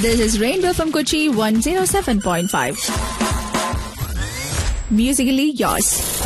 This is Rainbow from Kochi 107.5. Musically yours.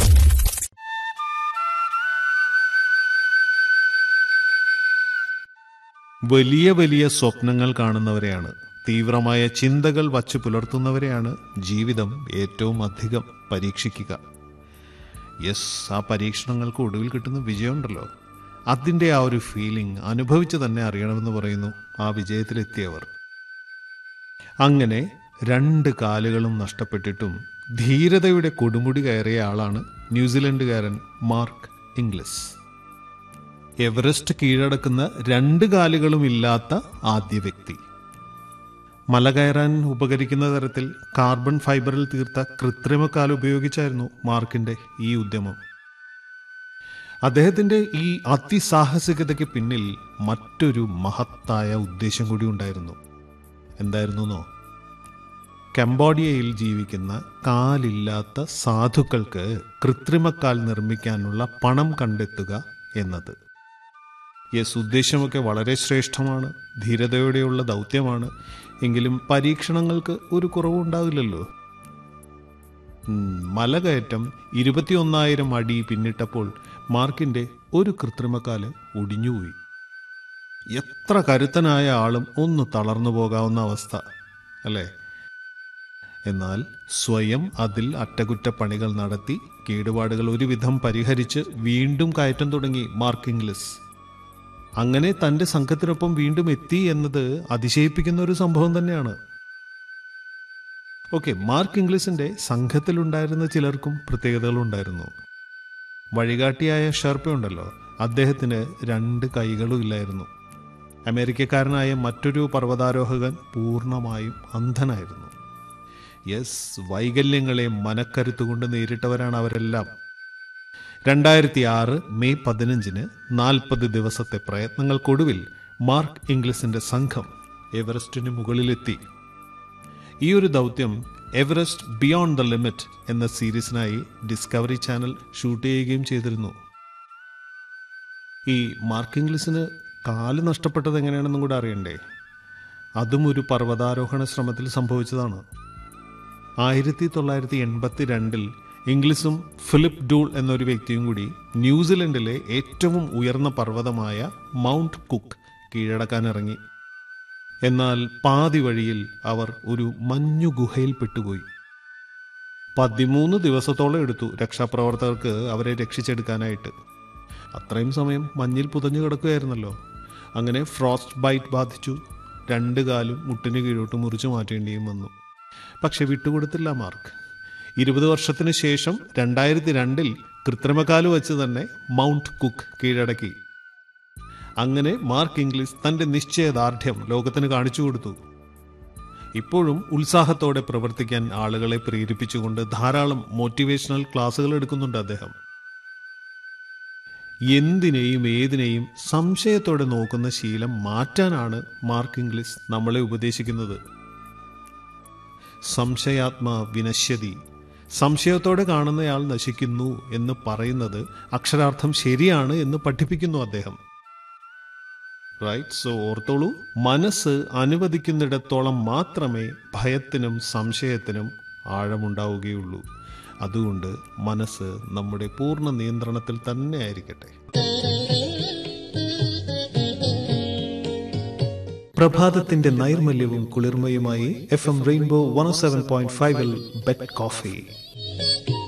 വലിയ വലിയ സ്വപ്നങ്ങൾ കാണുന്നവരെയാണ് തീവ്രമായ ചിന്തകൾ വച്ചു പുലർത്തുന്നവരെയാണ് ജീവിതം ഏറ്റവും അധികം പരീക്ഷിക്കുക യെസ് ആ പരീക്ഷണങ്ങൾക്ക് ഒടുവിൽ കിട്ടുന്ന വിജയമുണ്ടല്ലോ അതിൻ്റെ ആ ഒരു ഫീലിംഗ് അനുഭവിച്ച് തന്നെ അറിയണമെന്ന് പറയുന്നു ആ വിജയത്തിലെത്തിയവർ അങ്ങനെ രണ്ട് കാലുകളും നഷ്ടപ്പെട്ടിട്ടും ധീരതയുടെ കൊടുമുടി കയറിയ ആളാണ് ന്യൂസിലൻഡുകാരൻ മാർക്ക് ഇംഗ്ലസ് എവറസ്റ്റ് കീഴടക്കുന്ന രണ്ട് കാലുകളും ഇല്ലാത്ത ആദ്യ വ്യക്തി മല കയറാൻ ഉപകരിക്കുന്ന തരത്തിൽ കാർബൺ ഫൈബറിൽ തീർത്ത കൃത്രിമക്കാൽ ഉപയോഗിച്ചായിരുന്നു മാർക്കിന്റെ ഈ ഉദ്യമം അദ്ദേഹത്തിന്റെ ഈ അതിസാഹസികതയ്ക്ക് പിന്നിൽ മറ്റൊരു മഹത്തായ ഉദ്ദേശം കൂടി ഉണ്ടായിരുന്നു എന്തായിരുന്നോ കംബോഡിയയിൽ ജീവിക്കുന്ന കാലില്ലാത്ത സാധുക്കൾക്ക് കൃത്രിമക്കാൽ നിർമ്മിക്കാനുള്ള പണം കണ്ടെത്തുക എന്നത് യെസ് ഉദ്ദേശമൊക്കെ വളരെ ശ്രേഷ്ഠമാണ് ധീരതയോടെയുള്ള ദൗത്യമാണ് എങ്കിലും പരീക്ഷണങ്ങൾക്ക് ഒരു കുറവുണ്ടാവില്ലല്ലോ ഉം, മലകയറ്റം ഇരുപത്തിയൊന്നായിരം അടി പിന്നിട്ടപ്പോൾ മാർക്കിന്റെ ഒരു കൃത്രിമക്കാല് ഒടിഞ്ഞുപോയി എത്ര കരുത്തനായ ആളും ഒന്ന് തളർന്നു പോകാവുന്ന അവസ്ഥ അല്ലേ എന്നാൽ സ്വയം അതിൽ അറ്റകുറ്റപ്പണികൾ നടത്തി കേടുപാടുകൾ ഒരുവിധം പരിഹരിച്ച് വീണ്ടും കയറ്റം തുടങ്ങി മാർക്ക് ഇംഗ്ലസ് അങ്ങനെ തന്റെ സംഘത്തിനൊപ്പം വീണ്ടും എത്തി എന്നത് അതിശയിപ്പിക്കുന്ന ഒരു സംഭവം തന്നെയാണ് ഓക്കെ മാർക്ക് ഇംഗ്ലീഷിന്റെ സംഘത്തിലുണ്ടായിരുന്ന ചിലർക്കും പ്രത്യേകതകളുണ്ടായിരുന്നു വഴികാട്ടിയായ ഷെർപ്പ ഉണ്ടല്ലോ അദ്ദേഹത്തിന് രണ്ട് കൈകളും ഇല്ലായിരുന്നു അമേരിക്കക്കാരനായ മറ്റൊരു പർവ്വതാരോഹകൻ പൂർണ്ണമായും അന്ധനായിരുന്നു യെസ് വൈകല്യങ്ങളെ മനക്കരുത്തുകൊണ്ട് നേരിട്ടവരാണ് അവരെല്ലാം രണ്ടായിരത്തി ആറ് മെയ് പതിനഞ്ചിന് നാൽപ്പത് ദിവസത്തെ പ്രയത്നങ്ങൾക്കൊടുവിൽ മാർക്ക് ഇംഗ്ലീസിന്റെ സംഘം എവറസ്റ്റിന് മുകളിലെത്തി ഈ ഒരു ദൗത്യം എവറസ്റ്റ് ബിയോണ്ട് ദ ലിമിറ്റ് എന്ന സീരീസിനായി ഡിസ്കവറി ചാനൽ ഷൂട്ട് ചെയ്യുകയും ചെയ്തിരുന്നു ഈ മാർക്ക് ഇംഗ്ലീസിന് കാല് നഷ്ടപ്പെട്ടത് എങ്ങനെയാണെന്നും കൂടെ അറിയണ്ടേ അതും ഒരു പർവ്വതാരോഹണ ശ്രമത്തിൽ സംഭവിച്ചതാണ് ആയിരത്തി തൊള്ളായിരത്തി എൺപത്തി രണ്ടിൽ ഇംഗ്ലീഷും ഫിലിപ്പ് ഡൂൾ എന്നൊരു വ്യക്തിയും കൂടി ന്യൂസിലൻഡിലെ ഏറ്റവും ഉയർന്ന പർവ്വതമായ മൗണ്ട് കുക്ക് കീഴടക്കാൻ ഇറങ്ങി എന്നാൽ പാതി വഴിയിൽ അവർ ഒരു മഞ്ഞു ഗുഹയിൽ പെട്ടുപോയി പതിമൂന്ന് ദിവസത്തോളം എടുത്തു രക്ഷാപ്രവർത്തകർക്ക് അവരെ രക്ഷിച്ചെടുക്കാനായിട്ട് അത്രയും സമയം മഞ്ഞിൽ പുതഞ്ഞു കിടക്കുകയായിരുന്നല്ലോ അങ്ങനെ ഫ്രോസ്റ്റ് ബൈറ്റ് ബാധിച്ചു രണ്ട് കാലും മുട്ടിന് കീഴോട്ട് മുറിച്ചു മാറ്റേണ്ടിയും വന്നു പക്ഷെ വിട്ടുകൊടുത്തില്ല മാർക്ക് ഇരുപത് വർഷത്തിന് ശേഷം രണ്ടായിരത്തി രണ്ടിൽ കൃത്രിമകാല് വെച്ച് തന്നെ മൗണ്ട് കുക്ക് കീഴടക്കി അങ്ങനെ മാർക്ക് ഇംഗ്ലീഷ് തന്റെ നിശ്ചയദാർഢ്യം ലോകത്തിന് കാണിച്ചു കൊടുത്തു ഇപ്പോഴും ഉത്സാഹത്തോടെ പ്രവർത്തിക്കാൻ ആളുകളെ പ്രേരിപ്പിച്ചുകൊണ്ട് ധാരാളം മോട്ടിവേഷണൽ ക്ലാസുകൾ എടുക്കുന്നുണ്ട് അദ്ദേഹം എന്തിനേയും ഏതിനേയും സംശയത്തോടെ നോക്കുന്ന ശീലം മാറ്റാനാണ് മാർക്ക് ഇംഗ്ലീഷ് നമ്മളെ ഉപദേശിക്കുന്നത് സംശയാത്മ വിനശ്യതി സംശയത്തോടെ കാണുന്നയാൾ നശിക്കുന്നു എന്ന് പറയുന്നത് അക്ഷരാർത്ഥം ശരിയാണ് എന്ന് പഠിപ്പിക്കുന്നു അദ്ദേഹം റൈറ്റ് സോ ഓർത്തോളൂ മനസ്സ് അനുവദിക്കുന്നിടത്തോളം മാത്രമേ ഭയത്തിനും സംശയത്തിനും ആഴമുണ്ടാവുകയുള്ളൂ അതുകൊണ്ട് മനസ്സ് നമ്മുടെ പൂർണ്ണ നിയന്ത്രണത്തിൽ തന്നെ ആയിരിക്കട്ടെ പ്രഭാതത്തിന്റെ നൈർമല്യവും കുളിർമയുമായി F M rainbow one seven point ഫൈവിൽ ബെറ്റ് കോഫി